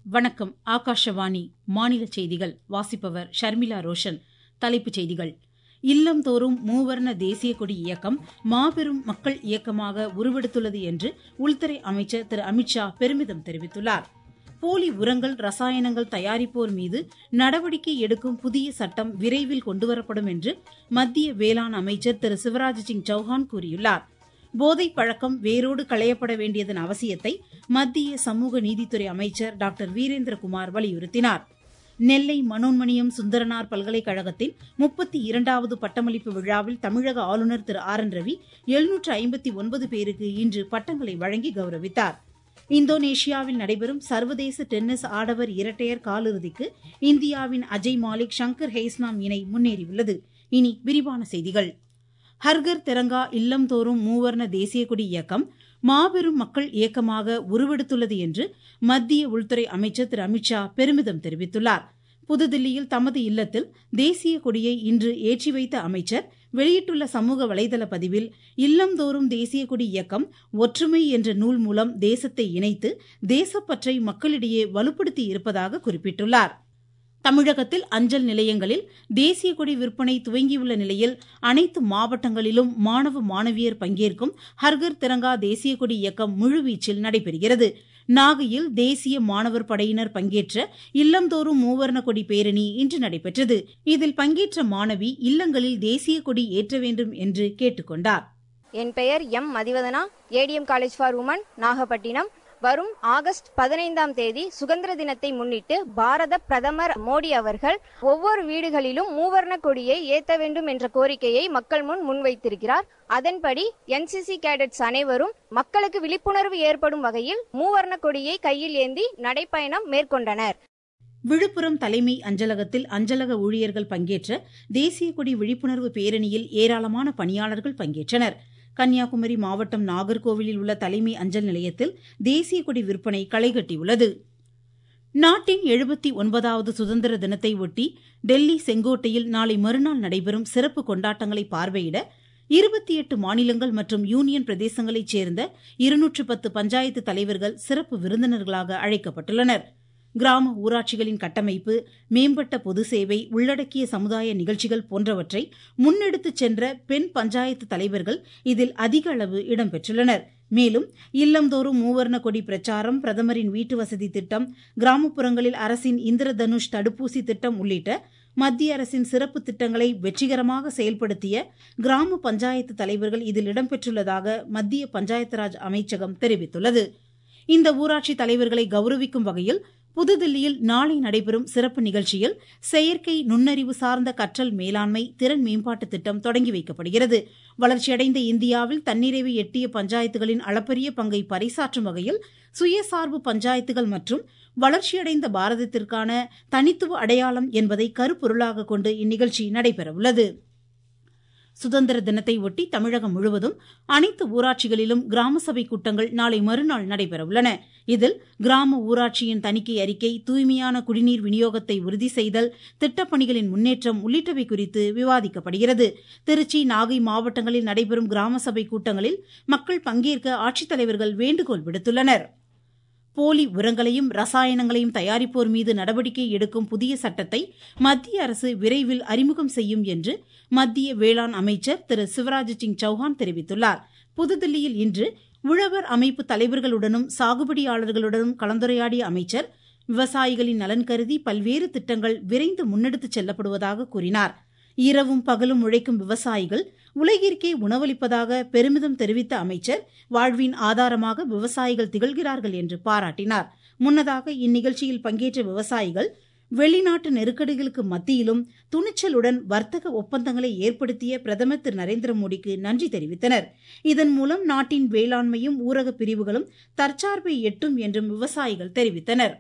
வணக்கம் ஆகாஷவாணி மாநில செய்திகள் வாசிப்பவர் ஷர்மிளா ரோஷன் தலைப்புச் செய்திகள் இல்லம்தோறும் மூவர்ண தேசிய கொடி இயக்கம் மாபெரும் மக்கள் இயக்கமாக உருவெடுத்துள்ளது என்று உள்துறை அமைச்சர் திரு அமித்ஷா பெருமிதம் தெரிவித்துள்ளார் போலி உரங்கள் ரசாயனங்கள் தயாரிப்போர் மீது நடவடிக்கை எடுக்கும் புதிய சட்டம் விரைவில் கொண்டுவரப்படும் என்று மத்திய வேளாண் அமைச்சர் திரு சிவராஜ் சிங் சௌஹான் கூறியுள்ளார் போதைப் பழக்கம் வேரோடு களையப்பட வேண்டியதன் அவசியத்தை மத்திய சமூக நீதித்துறை அமைச்சர் டாக்டர் வீரேந்திரகுமார் வலியுறுத்தினார் நெல்லை மனோன்மணியம் சுந்தரனார் பல்கலைக்கழகத்தின் முப்பத்தி இரண்டாவது பட்டமளிப்பு விழாவில் தமிழக ஆளுநர் திரு ஆர் என் ரவி எழுநூற்று ஐம்பத்தி ஒன்பது பேருக்கு இன்று பட்டங்களை வழங்கி கௌரவித்தார் இந்தோனேஷியாவில் நடைபெறும் சர்வதேச டென்னிஸ் ஆடவர் இரட்டையர் காலிறுதிக்கு இந்தியாவின் அஜய் மாலிக் ஷங்கர் ஹெய்ஸ்னாம் இணை முன்னேறியுள்ளது இனி விரிவான செய்திகள் ஹர்கர் திரங்கா இல்லம்தோறும் மூவர்ண தேசிய கொடி இயக்கம் மாபெரும் மக்கள் இயக்கமாக உருவெடுத்துள்ளது என்று மத்திய உள்துறை அமைச்சர் திரு அமித்ஷா பெருமிதம் தெரிவித்துள்ளார் புதுதில்லியில் தமது இல்லத்தில் தேசிய கொடியை இன்று ஏற்றி வைத்த அமைச்சர் வெளியிட்டுள்ள சமூக வலைதள பதிவில் இல்லம்தோறும் தேசிய கொடி இயக்கம் ஒற்றுமை என்ற நூல் மூலம் தேசத்தை இணைத்து தேசப்பற்றை மக்களிடையே வலுப்படுத்தி இருப்பதாக குறிப்பிட்டுள்ளார் தமிழகத்தில் அஞ்சல் நிலையங்களில் தேசிய கொடி விற்பனை துவங்கியுள்ள நிலையில் அனைத்து மாவட்டங்களிலும் மாணவ மாணவியர் பங்கேற்கும் ஹர்கர் திரங்கா தேசிய கொடி இயக்கம் முழுவீச்சில் நடைபெறுகிறது நாகையில் தேசிய மாணவர் படையினர் பங்கேற்ற இல்லந்தோறும் மூவர்ண கொடி பேரணி இன்று நடைபெற்றது இதில் பங்கேற்ற மாணவி இல்லங்களில் தேசிய கொடி ஏற்ற வேண்டும் என்று கேட்டுக்கொண்டார் என் பெயர் M Mathivathana ADM college for women Nagapattinam வரும் ஆகஸ்ட் பதினைந்தாம் தேதி சுதந்திர தினத்தை முன்னிட்டு பாரத பிரதமர் மோடி அவர்கள் ஒவ்வொரு வீடுகளிலும் மூவர்ண கொடியை ஏத்த வேண்டும் என்ற கோரிக்கையை மக்கள் முன் முன்வைத்திருக்கிறார் அதன்படி என்சிசி கேடட்ஸ் அனைவரும் மக்களுக்கு விழிப்புணர்வு ஏற்படும் வகையில் மூவர்ண கொடியை கையில் ஏந்தி நடைப்பயணம் மேற்கொண்டனர் விழுப்புரம் தலைமை அஞ்சலகத்தில் அஞ்சலக ஊழியர்கள் பங்கேற்ற தேசிய கொடி விழிப்புணர்வு பேரணியில் ஏராளமான பணியாளர்கள் பங்கேற்றனர் கன்னியாகுமரி மாவட்டம் நாகர்கோவிலில் உள்ள தலைமை அஞ்சல் நிலையத்தில் தேசிய கொடி விற்பனை களைகட்டியுள்ளது நாட்டின் எழுபத்தி ஒன்பதாவது சுதந்திர தினத்தை ஒட்டி டெல்லி செங்கோட்டையில் நாளை மறுநாள் நடைபெறும் சிறப்பு கொண்டாட்டங்களை பார்வையிட இருபத்தி எட்டு மாநிலங்கள் மற்றும் யூனியன் பிரதேசங்களைச் சேர்ந்த இருநூற்று பத்து பஞ்சாயத்து தலைவர்கள் சிறப்பு விருந்தினர்களாக அழைக்கப்பட்டுள்ளனா் கிராம ஊராட்சிகளின் கட்டமைப்பு மேம்பட்ட பொது சேவை உள்ளடக்கிய சமுதாய நிகழ்ச்சிகள் போன்றவற்றை முன்னெடுத்துச் சென்ற பெண் பஞ்சாயத்து தலைவர்கள் இதில் அதிக அளவு இடம்பெற்றுள்ளனர் மேலும் இல்லந்தோறும் மூவர்ண கொடி பிரச்சாரம் பிரதமரின் வீட்டு வசதி திட்டம் கிராமப்புறங்களில் அரசின் இந்திரதனுஷ் தடுப்பூசி திட்டம் உள்ளிட்ட மத்திய அரசின் சிறப்பு திட்டங்களை வெற்றிகரமாக செயல்படுத்திய கிராம பஞ்சாயத்து தலைவர்கள் இதில் இடம்பெற்றுள்ளதாக மத்திய பஞ்சாயத்து ராஜ் அமைச்சகம் தெரிவித்துள்ளது இந்த ஊராட்சி தலைவர்களை கௌரவிக்கும் வகையில் புதுதில்லியில் நாளை நடைபெறும் சிறப்பு நிகழ்ச்சியில் செயற்கை நுண்ணறிவு சார்ந்த கற்றல் மேலாண்மை திறன் மேம்பாட்டு திட்டம் தொடங்கி வைக்கப்படுகிறது வளர்ச்சியடைந்த இந்தியாவில் தன்னிறைவை எட்டிய பஞ்சாயத்துகளின் அளப்பரிய பங்கை பறைசாற்றும் வகையில் சுயசார்பு பஞ்சாயத்துகள் மற்றும் வளர்ச்சியடைந்த பாரதத்திற்கான தனித்துவ அடையாளம் என்பதை கருப்பொருளாக கொண்டு இந்நிகழ்ச்சி நடைபெறவுள்ளது சுதந்திர தினத்தை ஒட்டி தமிழகம் முழுவதும் அனைத்து ஊராட்சிகளிலும் கிராம சபை கூட்டங்கள் நாளை மறுநாள் நடைபெறவுள்ளன இதில் கிராம ஊராட்சியின் தணிக்கை அறிக்கை தூய்மையான குடிநீர் விநியோகத்தை உறுதி செய்தல் திட்டப்பணிகளின் முன்னேற்றம் உள்ளிட்டவை குறித்து விவாதிக்கப்படுகிறது திருச்சி நாகை மாவட்டங்களில் நடைபெறும் கிராம சபை கூட்டங்களில் மக்கள் பங்கேற்க ஆட்சித்தலைவர்கள் வேண்டுகோள் விடுத்துள்ளனா் போலி உரங்களையும் ரசாயனங்களையும் தயாரிப்போர் மீது நடவடிக்கை எடுக்கும் புதிய சட்டத்தை மத்திய அரசு விரைவில் அறிமுகம் செய்யும் என்று மத்திய வேளாண் அமைச்சர் திரு சிவராஜ் சிங் சௌஹான் தெரிவித்துள்ளார் புதுதில்லியில் இன்று உழவர் அமைப்பு தலைவர்களுடனும் சாகுபடியாளர்களுடனும் கலந்துரையாடிய அமைச்சர் விவசாயிகளின் நலன் கருதி பல்வேறு திட்டங்கள் விரைந்து முன்னெடுத்துச் செல்லப்படுவதாக கூறினார் இரவும் பகலும் உழைக்கும் விவசாயிகள் உலகிற்கே உணவளிப்பதாக பெருமிதம் தெரிவித்த அமைச்சர் வாழ்வின் ஆதாரமாக விவசாயிகள் திகழ்கிறார்கள் என்று பாராட்டினார் முன்னதாக இந்நிகழ்ச்சியில் பங்கேற்ற விவசாயிகள் வெளிநாட்டு நெருக்கடிகளுக்கு மத்தியிலும் துணிச்சலுடன் வர்த்தக ஒப்பந்தங்களை ஏற்படுத்திய பிரதமர் திரு நரேந்திர மோடிக்கு நன்றி தெரிவித்தனர் இதன் மூலம் நாட்டின் வேளாண்மையும் ஊரக பிரிவுகளும் தற்சார்பை எட்டும் என்றும் விவசாயிகள் தெரிவித்தனா்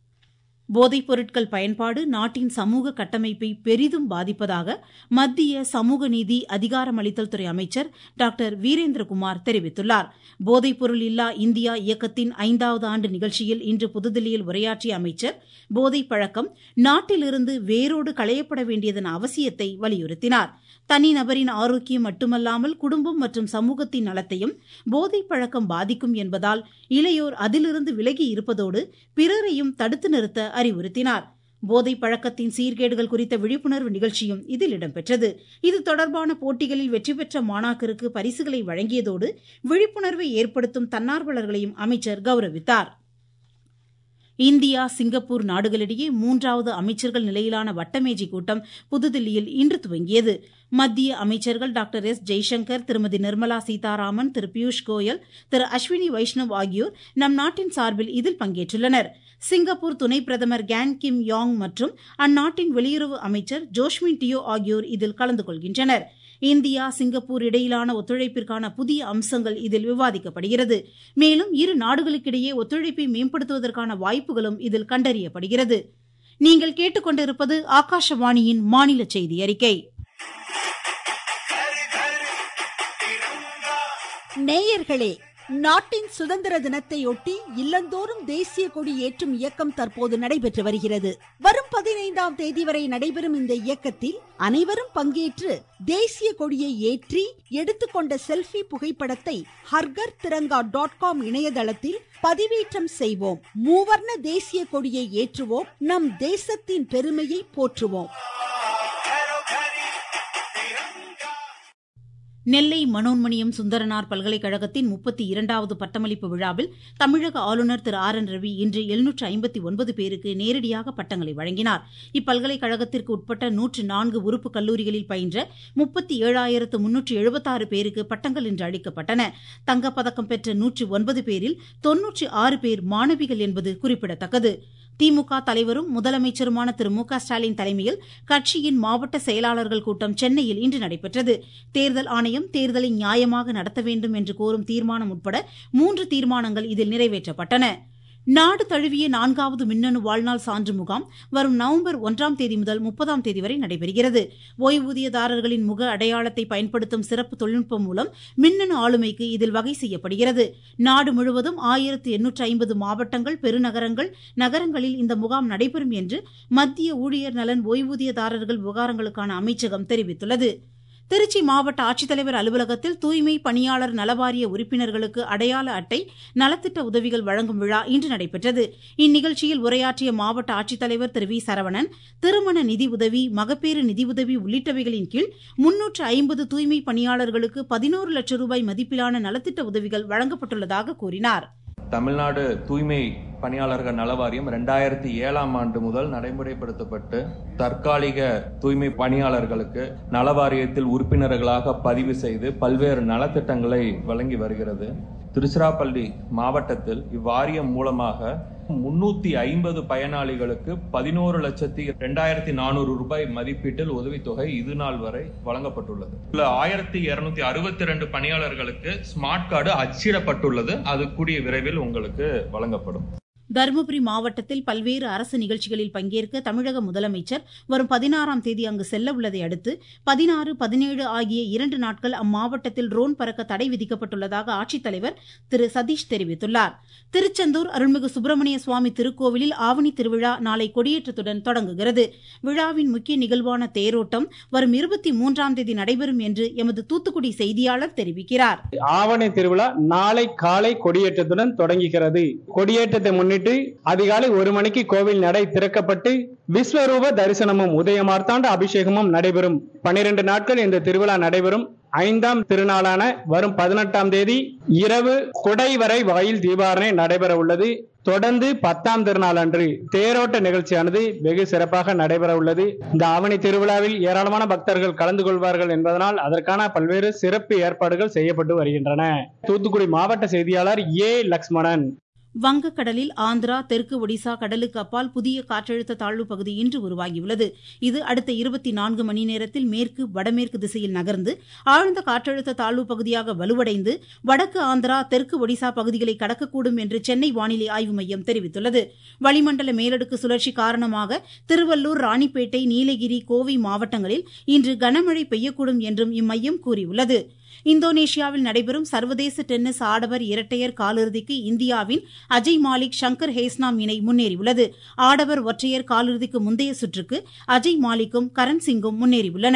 போதைப் பொருட்கள் பயன்பாடு நாட்டின் சமூக கட்டமைப்பை பெரிதும் பாதிப்பதாக மத்திய சமூக நீதி அதிகாரமளித்தல் துறை அமைச்சர் டாக்டர் வீரேந்திரகுமார் தெரிவித்துள்ளார் போதைப் பொருள் இல்லா இந்தியா இயக்கத்தின் ஐந்தாவது ஆண்டு நிகழ்ச்சியில் இன்று புதுதில்லியில் உரையாற்றிய அமைச்சர் போதைப் பழக்கம் நாட்டிலிருந்து வேரோடு களையப்பட வேண்டியதன் அவசியத்தை வலியுறுத்தினார் தனிநபரின் ஆரோக்கியம் மட்டுமல்லாமல் குடும்பம் மற்றும் சமூகத்தின் நலத்தையும் போதைப் பழக்கம் பாதிக்கும் என்பதால் இளையோர் அதிலிருந்து விலகி இருப்பதோடு பிறரையும் தடுத்து நிறுத்த அறிவுறுத்தினார் போதை பழக்கத்தின் சீர்கேடுகள் குறித்த விழிப்புணர்வு நிகழ்ச்சியும் இதில் இடம்பெற்றது இது தொடர்பான போட்டிகளில் வெற்றி பெற்ற மாணாக்கருக்கு பரிசுகளை வழங்கியதோடு விழிப்புணர்வை ஏற்படுத்தும் தன்னார்வலர்களையும் அமைச்சர் கௌரவித்தார் இந்தியா சிங்கப்பூர் நாடுகளிடையே மூன்றாவது அமைச்சர்கள் நிலையிலான வட்டமேஜை கூட்டம் புதுதில்லியில் இன்று துவங்கியது மத்திய அமைச்சர்கள் டாக்டர் எஸ் ஜெய்சங்கர் திருமதி நிர்மலா சீதாராமன் திரு பியூஷ் கோயல் திரு அஸ்வினி வைஷ்ணவ் ஆகியோர் நம் நாட்டின் சார்பில் இதில் பங்கேற்றுள்ளனர் சிங்கப்பூர் துணை பிரதமர் கேன் கிம் யாங் மற்றும் அந்நாட்டின் வெளியுறவு அமைச்சர் ஜோஷ்மின் டியோ ஆகியோர் இதில் கலந்து கொள்கின்றனர் இந்தியா சிங்கப்பூர் இடையிலான ஒத்துழைப்பிற்கான புதிய அம்சங்கள் இதில் விவாதிக்கப்படுகிறது மேலும் இரு நாடுகளுக்கிடையே ஒத்துழைப்பை மேம்படுத்துவதற்கான வாய்ப்புகளும் இதில் கண்டறியப்படுகிறது நீங்கள் கேட்டுக்கொண்டிருப்பது ஆகாஷவாணியின் மாநில செய்தி அறிக்கை நேயர்களே நாட்டின் சுதந்திர தினத்தையொட்டி இல்லந்தோறும் தேசிய கொடி ஏற்றும் இயக்கம் தற்போது நடைபெற்று வருகிறது வரும் பதினைந்தாம் தேதி வரை நடைபெறும் இந்த இயக்கத்தில் அனைவரும் பங்கேற்று தேசிய கொடியை ஏற்றி எடுத்துக்கொண்ட செல்ஃபி புகைப்படத்தை ஹர்கர் திரங்கா டாட் காம் இணையதளத்தில் பதிவேற்றம் செய்வோம் மூவர்ண தேசிய கொடியை ஏற்றுவோம் நம் தேசத்தின் பெருமையை போற்றுவோம் நெல்லை மனோன்மணியம் சுந்தரனார் பல்கலைக்கழகத்தின் முப்பத்தி இரண்டாவது பட்டமளிப்பு விழாவில் தமிழக ஆளுநர் திரு ஆர் என் ரவி இன்று எழுநூற்று ஐம்பத்தி ஒன்பது பேருக்கு நேரடியாக பட்டங்களை வழங்கினார் இப்பல்கலைக்கழகத்திற்கு உட்பட்ட நூற்று நான்கு உறுப்பு கல்லூரிகளில் பயின்ற முப்பத்தி ஏழாயிரத்து முன்னூற்று எழுபத்தாறு பேருக்கு பட்டங்கள் இன்று அளிக்கப்பட்டன தங்கப்பதக்கம் பெற்ற நூற்று ஒன்பது பேரில் தொன்னூற்று ஆறு பேர் மாணவிகள் என்பது குறிப்பிடத்தக்கது திமுக தலைவரும் முதலமைச்சருமான திரு மு க ஸ்டாலின் தலைமையில் கட்சியின் மாவட்ட செயலாளர்கள் கூட்டம் சென்னையில் இன்று நடைபெற்றது தேர்தல் ஆணையம் தேர்தலை நியாயமாக நடத்த வேண்டும் என்று கோரும் தீர்மானம் உட்பட மூன்று தீர்மானங்கள் இதில் நிறைவேற்றப்பட்டன நாடு தழுவிய நான்காவது மின்னணு வாழ்நாள் சான்று முகாம் வரும் நவம்பர் ஒன்றாம் தேதி முதல் முப்பதாம் தேதி வரை நடைபெறுகிறது ஓய்வூதியதாரர்களின் முக அடையாளத்தை பயன்படுத்தும் சிறப்பு தொழில்நுட்பம் மூலம் மின்னணு ஆளுமைக்கு இதில் வகை செய்யப்படுகிறது நாடு முழுவதும் ஆயிரத்து எண்ணூற்று ஐம்பது மாவட்டங்கள் பெருநகரங்கள் நகரங்களில் இந்த முகாம் நடைபெறும் என்று மத்திய ஊழியர் நலன் ஓய்வூதியதாரர்கள் விவகாரங்களுக்கான அமைச்சகம் தெரிவித்துள்ளது திருச்சி மாவட்ட ஆட்சித்தலைவர் அலுவலகத்தில் தூய்மை பணியாளர் நலவாரிய உறுப்பினர்களுக்கு அடையாள அட்டை நலத்திட்ட உதவிகள் வழங்கும் விழா இன்று நடைபெற்றது இந்நிகழ்ச்சியில் உரையாற்றிய மாவட்ட ஆட்சித்தலைவர் திரு வி சரவணன் திருமண நிதி உதவி மகப்பேறு நிதி உதவி உள்ளிட்டவைகளின் கீழ் முன்னூற்று ஐம்பது தூய்மை பணியாளர்களுக்கு பதினோரு லட்சம் ரூபாய் மதிப்பிலான நலத்திட்ட உதவிகள் வழங்கப்பட்டுள்ளதாக கூறினார் தமிழ்நாடு தூய்மை பணியாளர்கள் நலவாரியம் ரெண்டாயிரத்தி ஏழாம் ஆண்டு முதல் நடைமுறைப்படுத்தப்பட்டு தற்காலிக தூய்மை பணியாளர்களுக்கு நலவாரியத்தில் உறுப்பினர்களாக பதிவு செய்து பல்வேறு நலத்திட்டங்களை வழங்கி வருகிறது திருச்சிராப்பள்ளி மாவட்டத்தில் இவ்வாரியம் மூலமாக முன்னூத்தி ஐம்பது பயனாளிகளுக்கு பதினோரு லட்சத்தி ரெண்டாயிரத்தி நானூறு ரூபாய் மதிப்பீட்டில் உதவித்தொகை இது நாள் வரை வழங்கப்பட்டுள்ளது ஆயிரத்தி இருநூத்தி அறுபத்தி ரெண்டு பணியாளர்களுக்கு ஸ்மார்ட் கார்டு அச்சிடப்பட்டுள்ளது அது கூடிய விரைவில் உங்களுக்கு வழங்கப்படும் தருமபுரி மாவட்டத்தில் பல்வேறு அரசு நிகழ்ச்சிகளில் பங்கேற்க தமிழக முதலமைச்சர் வரும் பதினாறாம் தேதி அங்கு செல்ல உள்ளதை அடுத்து பதினாறு பதினேழு ஆகிய இரண்டு நாட்கள் அம்மாவட்டத்தில் ட்ரோன் பறக்க தடை விதிக்கப்பட்டுள்ளதாக ஆட்சித்தலைவர் திரு சதீஷ் தெரிவித்துள்ளார் திருச்செந்தூர் அருள்மிகு சுப்பிரமணிய சுவாமி திருக்கோவிலில் ஆவணி திருவிழா நாளை கொடியேற்றத்துடன் தொடங்குகிறது விழாவின் முக்கிய நிகழ்வான தேரோட்டம் வரும் இருபத்தி மூன்றாம் தேதி நடைபெறும் என்று எமது தூத்துக்குடி செய்தியாளர் தெரிவிக்கிறார் ஆவணி திருவிழா நாளை காலை கொடியேற்றத்துடன் தொடங்குகிறது கொடியேற்றத்தை முன்னிட்டு அதிகாலை ஒரு மணிக்கு கோவில் நடை திறக்கப்பட்டு விஸ்வரூப தரிசனமும் உதயமார்த்தாண்ட அபிஷேகமும் நடைபெறும் பனிரெண்டு நாட்கள் இந்த திருவிழா நடைபெறும் ஐந்தாம் திருநாளான வரும் பதினெட்டாம் தேதி இரவு கொடை வரை வாயில் தீபாரணை நடைபெற உள்ளது தொடர்ந்து பத்தாம் திருநாள் அன்று தேரோட்ட நிகழ்ச்சியானது வெகு சிறப்பாக நடைபெற உள்ளது இந்த ஆவணி திருவிழாவில் ஏராளமான பக்தர்கள் கலந்து கொள்வார்கள் என்பதனால் அதற்கான பல்வேறு சிறப்பு ஏற்பாடுகள் செய்யப்பட்டு வருகின்றன தூத்துக்குடி மாவட்ட செய்தியாளர் ஏ லக்ஷ்மணன் வங்கக்கடலில் ஆந்திரா தெற்கு ஒடிசா கடலுக்கு அப்பால் புதிய காற்றழுத்த தாழ்வு பகுதி இன்று உருவாகியுள்ளது இது அடுத்த இருபத்தி நான்கு மணி நேரத்தில் மேற்கு வடமேற்கு திசையில் நகர்ந்து ஆழ்ந்த காற்றழுத்த தாழ்வு பகுதியாக வலுவடைந்து வடக்கு ஆந்திரா தெற்கு ஒடிசா பகுதிகளை கடக்கக்கூடும் என்று சென்னை வானிலை ஆய்வு மையம் தெரிவித்துள்ளது வளிமண்டல மேலடுக்கு சுழற்சி காரணமாக திருவள்ளூர் ராணிப்பேட்டை நீலகிரி கோவை மாவட்டங்களில் இன்று கனமழை பெய்யக்கூடும் என்றும் இம்மையம் கூறியுள்ளது இந்தோனேஷியாவில் நடைபெறும் சர்வதேச டென்னிஸ் ஆடவர் இரட்டையர் காலிறுதிக்கு இந்தியாவின் அஜய் மாலிக் சங்கர் ஹேஸ்னாம் இணை முன்னேறியுள்ளது ஆடவர் ஒற்றையர் காலிறுதிக்கு முந்தைய சுற்றுக்கு அஜய் மாலிக்கும் கரண் சிங்கும் முன்னேறியுள்ளனர்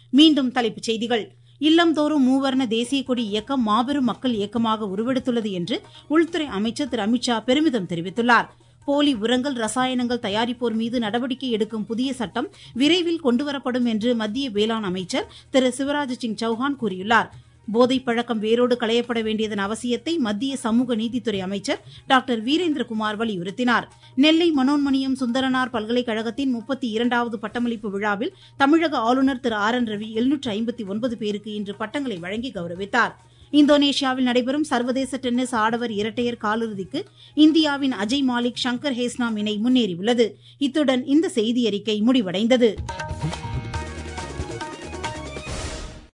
மீண்டும் தலைப்புச் செய்திகள் இல்லம்தோறும் மூவர்ண தேசிய கொடி இயக்கம் மாபெரும் மக்கள் இயக்கமாக உருவெடுத்துள்ளது என்று உள்துறை அமைச்சர் திரு அமித்ஷா பெருமிதம் தெரிவித்துள்ளார் போலி உரங்கள் ரசாயனங்கள் தயாரிப்போர் மீது நடவடிக்கை எடுக்கும் புதிய சட்டம் விரைவில் கொண்டுவரப்படும் என்று மத்திய வேளாண் அமைச்சர் திரு சிவராஜ் சிங் சௌஹான் கூறியுள்ளார் போதைப் பழக்கம் வேரோடு களையப்பட வேண்டியதன் அவசியத்தை மத்திய சமூக நீதித்துறை அமைச்சர் டாக்டர் வீரேந்திரகுமார் வலியுறுத்தினார் நெல்லை மனோன்மணியம் சுந்தரனார் பல்கலைக்கழகத்தின் முப்பத்தி இரண்டாவது பட்டமளிப்பு விழாவில் தமிழக ஆளுநர் திரு ஆர் என் ரவி எழுநூற்று ஐம்பத்தி ஒன்பது பேருக்கு இன்று பட்டங்களை வழங்கி கௌரவித்தார் இந்தோனேஷியாவில் நடைபெறும் சர்வதேச டென்னிஸ் ஆடவர் இரட்டையர் காலிறுதிக்கு இந்தியாவின் அஜய் மாலிக் சங்கர் ஹேஸ்னாம் இணை முன்னேறியுள்ளது இத்துடன் இந்த செய்தியறிக்கை முடிவடைந்தது